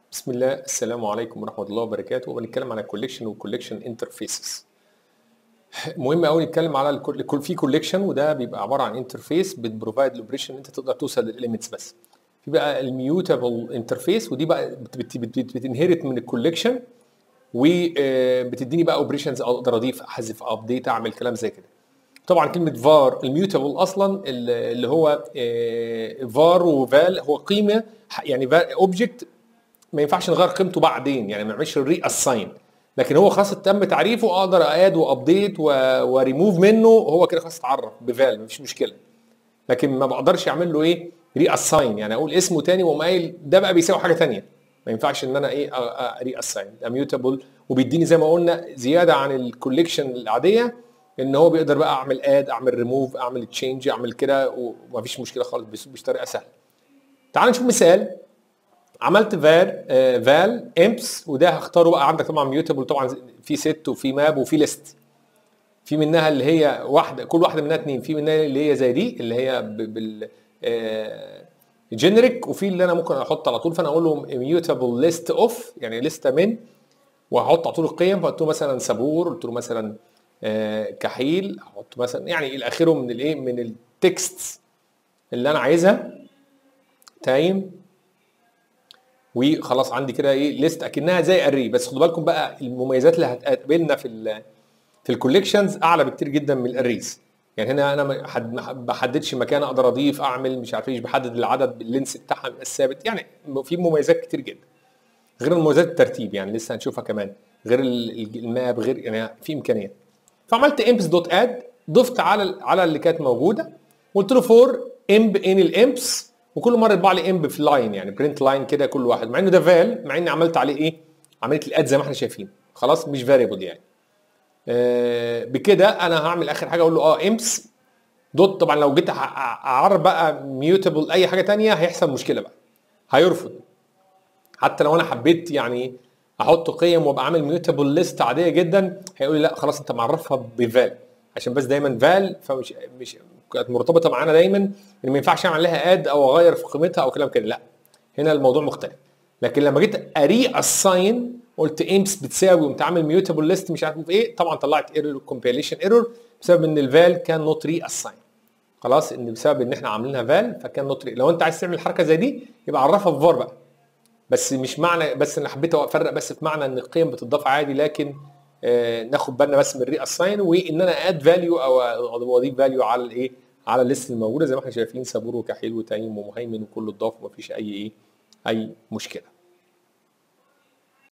بسم الله السلام عليكم ورحمه الله وبركاته وبنتكلم على الكوليكشن والكوليكشن انترفيسز مهم قوي نتكلم على الكل في كوليكشن وده بيبقى عباره عن انترفيس بتبروفايد الاوبريشن انت تقدر توصل للاليمنتس بس في بقى الميوتابل انترفيس ودي بقى بتنهرت من الكوليكشن وبتديني بقى اوبريشنز اقدر اضيف احذف ابديت اعمل كلام زي كده طبعا كلمه فار الميوتابل اصلا اللي هو فار وفال هو قيمه يعني اوبجكت ما ينفعش نغير قيمته بعدين يعني ما نعملش الري اساين لكن هو خلاص تم تعريفه اقدر اد وابديت وريموف منه هو كده خلاص اتعرف بفال مفيش مشكله لكن ما بقدرش اعمل له ايه ري اساين يعني اقول اسمه تاني واقوم قايل ده بقى بيساوي حاجه تانيه ما ينفعش ان انا ايه ري اساين ده ميوتابل وبيديني زي ما قلنا زياده عن الكوليكشن العاديه ان هو بيقدر بقى اعمل اد اعمل ريموف اعمل تشينج اعمل كده ومفيش مشكله خالص بطريقه سهله تعال نشوف مثال عملت فال آه فال امبس وده هختاره بقى عندك طبعا ميوتابل طبعا في ست وفي ماب وفي ليست في منها اللي هي واحده كل واحده منها اثنين في منها اللي هي زي دي اللي هي بال آه جينيريك وفي اللي انا ممكن احط على طول فانا اقول له ميوتابل ليست اوف يعني لسته من وهحط على طول القيم فقلت له مثلا سبور قلت له مثلا آه كحيل احط مثلا يعني الى اخره من الايه من التكست اللي انا عايزها تايم وخلاص عندي كده ايه ليست اكنها زي اري بس خدوا بالكم بقى المميزات اللي هتقابلنا في ال في الكوليكشنز اعلى بكتير جدا من الاريز يعني هنا انا ما بحددش مكان اقدر اضيف اعمل مش عارف ايش بحدد العدد اللينس بتاعها الثابت يعني في مميزات كتير جدا غير المميزات الترتيب يعني لسه هنشوفها كمان غير الماب غير يعني في امكانيات فعملت امبس دوت اد ضفت على على اللي كانت موجوده قلت له فور امب ان الامبس وكل مره يطبع لي امب في لاين يعني برنت لاين كده كل واحد مع انه ده فال مع اني عملت عليه ايه عمليه الاد زي ما احنا شايفين خلاص مش فاريبل يعني آه بكده انا هعمل اخر حاجه اقول له اه امبس دوت طبعا لو جيت اعرب بقى ميوتابل اي حاجه تانية هيحصل مشكله بقى هيرفض حتى لو انا حبيت يعني احط قيم وابقى عامل ميوتابل ليست عاديه جدا هيقول لي لا خلاص انت معرفها بفال عشان بس دايما فال فمش مش كانت مرتبطه معانا دايما ان ما ينفعش اعمل لها اد او اغير في قيمتها او كلام كده لا هنا الموضوع مختلف لكن لما جيت اري اساين قلت امس بتساوي وقمت عامل ميوتابل ليست مش عارف ايه طبعا طلعت ايرور كومبيليشن ايرور بسبب ان الفال كان نوت ري اساين خلاص ان بسبب ان احنا عاملينها فال فكان نوت ري لو انت عايز تعمل حركه زي دي يبقى عرفها في فار بقى بس مش معنى بس انا حبيت افرق بس في معنى ان القيم بتضاف عادي لكن آه ناخد بالنا بس من الري اساين وان انا اد فاليو او اضيف فاليو على الايه على الليست الموجوده زي ما احنا شايفين سابور وكحيل وتايم ومهيمن وكله اتضاف ومفيش اي ايه اي مشكله